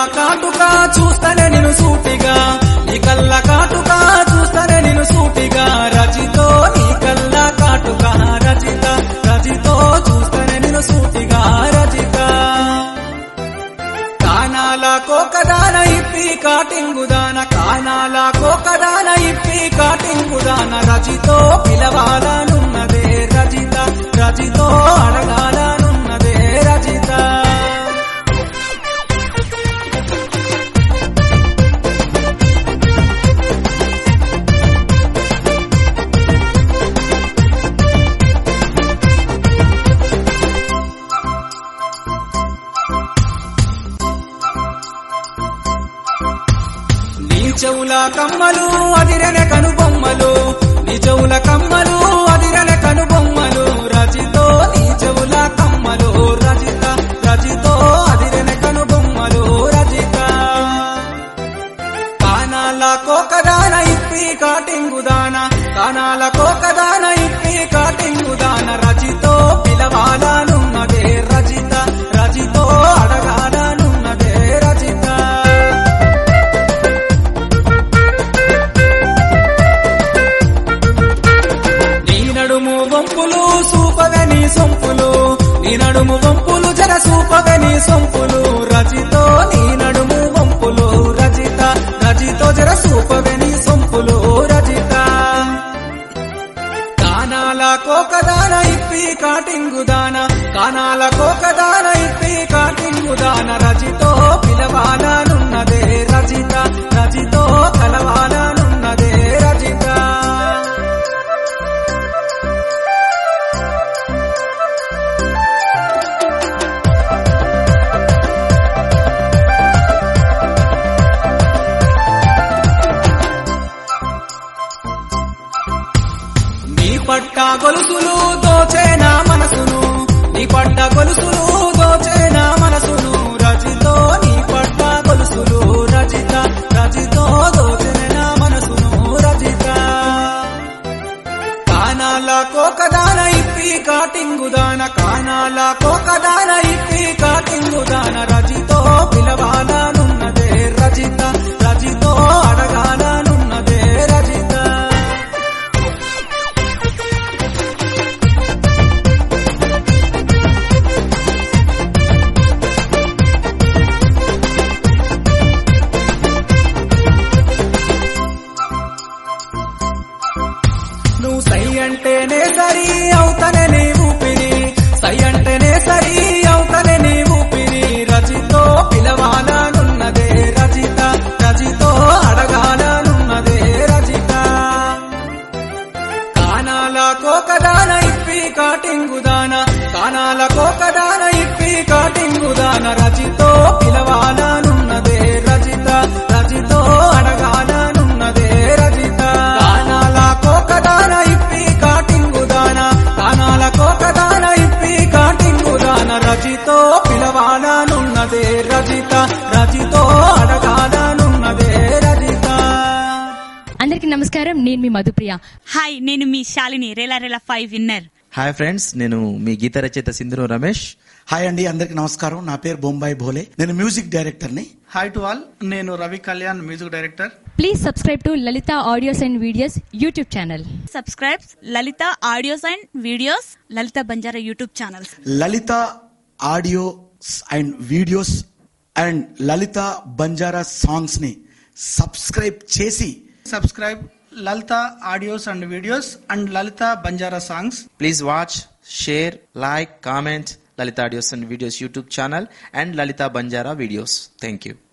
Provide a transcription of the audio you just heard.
కాటుక చూస్తనే నేను సూటిగా నీ కళ్ళ కాటుక చూస్తనే నేను సూటిగా రజితో నీ కళ్ళ కాటుక రజిత రజితో చూస్తనే నేను సూటిగా రజిత కానాల కోకదాన ఇప్పి కాటింగుదాన కానాల కోకదాన ఇప్పి కాటింగుదాన రజితో పిలవాలనున్నదే రజిత రజితో అడగాలనున్నదే రజిత నీ చెవుల కమ్మలు అదిరనే కనుబొమ్మలు నీ చెవుల కమ్మలు అదిరనే కనుబొమ్మలు రజితో నీ చెవుల కమ్మలు రజిత రజితో అదిరనే కనుబొమ్మలు రజిత కానాల కోకదాన ఇప్పి కాటింగుదాన కానాల కోకదాన ఇప్పి కాటింగుదాన రజితో పిలవాలనున్నదే రజిత రజితో అడగాలనున్నదే రజిత నీ నడుము వంపులు సూపగా నీ సొంపులు నీ నడుము వంపులు జర సూపగా నీ సొంపులు రజితో నీ నడుము వంపులు రజిత రజితో జర సూపగా నీ సొంపులు రజిత కానాల కోకదాన ఇప్పి కాటింగుదాన కానాల కోకదాన ఇప్పి కాటింగుదాన రజితో పిలవాలనున్నదే రజిత రజితో కలవాలనున్నదే రజిత నీ పట్ట గొలుసులు దోచే నా మనసును నీ పట్ట గొలుసులు దోచే నా మనసును రజితో నీ పట్ట గొలుసులు రజిత రజితో దోచే నా మనసును రజిత కానాల కోకదాన ఇప్పి కాటింగుదాన కానాల కోకదాన ఇప్పి కాటింగుదాన రజితో పిలవాలనున్నదే రజిత రజితో అడగాలనున్నదే రజిత నువ్వు సై అంటేనే సరి అవుతనే నీ ఊపిరి సై అంటేనే సరి అవుతనే నీ ఊపిరి రజితో పిలవాలనున్నదే రజిత రజితో అడగాలనున్నదే రజిత కానాల కోకదాన ఇప్పి కాటింగుదాన కానాల కోకదాన ఇప్పి కాటింగుదాన రజితో పిలవాలనున్నదే రజిత రజితో అడగాలనున్నదే రజిత కానాల కోకదాన ఇప్పి కాటింగుదాన కానాల కోకదాన ఇప్పి కాటింగుదాన రజితో పిలవాలనున్నదే రజిత రజితో అడగాలనున్నదే రజిత అందరికి నమస్కారం నేను మీ మధుప్రియ హాయ్ నేను మీ Shalini Rela Rela five winner hi friends నేను మీ గీత రచయిత సింధురు రమేష్ హాయ్ అండి అందరికి నమస్కారం నా పేరు బొంబాయి భోలే నేను మ్యూజిక్ డైరెక్టర్ ని హాయ్ టు ఆల్ నేను Ravi Kalyan music director please subscribe to Lalitha audios and videos YouTube channel subscribes Lalitha audios and videos Lalitha Banjara YouTube channels Lalitha audio and videos and Lalitha Banjara songs ని సబ్స్క్రైబ్ చేసి subscribe Lalitha audios and videos and Lalitha Banjara songs please watch share like comment Lalitha audios and videos YouTube channel and Lalitha Banjara videos thank you